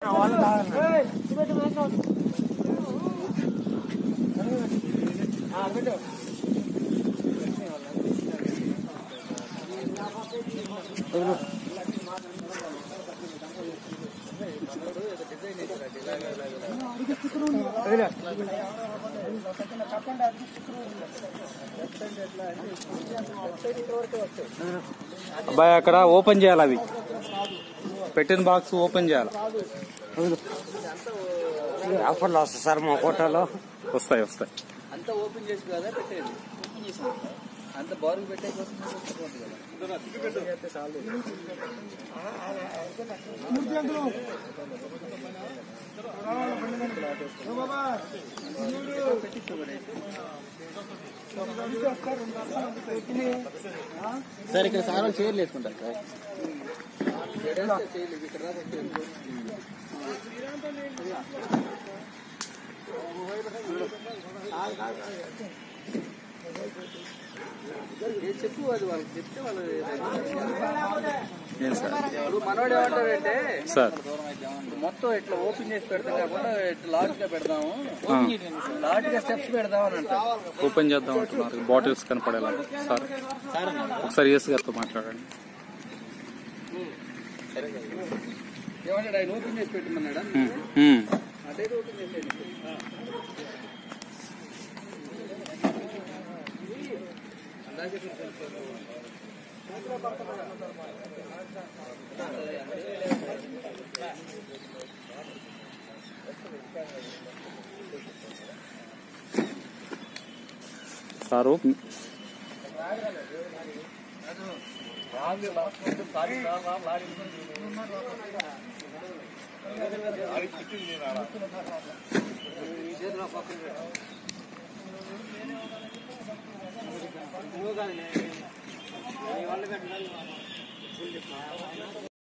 అబ్బాయి అక్కడ ఓపెన్ చేయాలి అవి పెట్టిన బాక్స్ ఓపెన్ చేయాలి ఆఫర్లు వస్తాయి సార్ మా కోటాలో వస్తాయి వస్తాయి అంతా ఓపెన్ చేసి కదా పెట్టేది అంత బారుకు పెట్టే కోసం సార్ ఇక్కడ సారం చైర్లు వేసుకుంటారు సార్ చేయలేదు ఇక్కడ దాకా వచ్చేది. ఏం చెప్పు అది వాళ్ళకి చెప్తే వాళ్ళు ఏం సార్ ఇప్పుడు మనోడు ఏమంటాడంటే సార్ మొత్తం ఇట్లా ఓపెన్ చేసి పెడతాం కాకుండా ఇట్లా లాట్ గా పెడదాము ఆ. లాట్ గా స్టెప్స్ పెడదాం అని అంటారు ఓపెన్ చేద్దాం అంటున్నారు బాటిల్స్ కనపడేలా సార్ ఒకసారి ఎస్ గారితో మాట్లాడండి ఏమంటాడు ఆయన ఓపెన్ చేసి పెట్టమన్నాడా ఉమ్, ఉమ్. అదే ఓపెన్ చేసేది సారు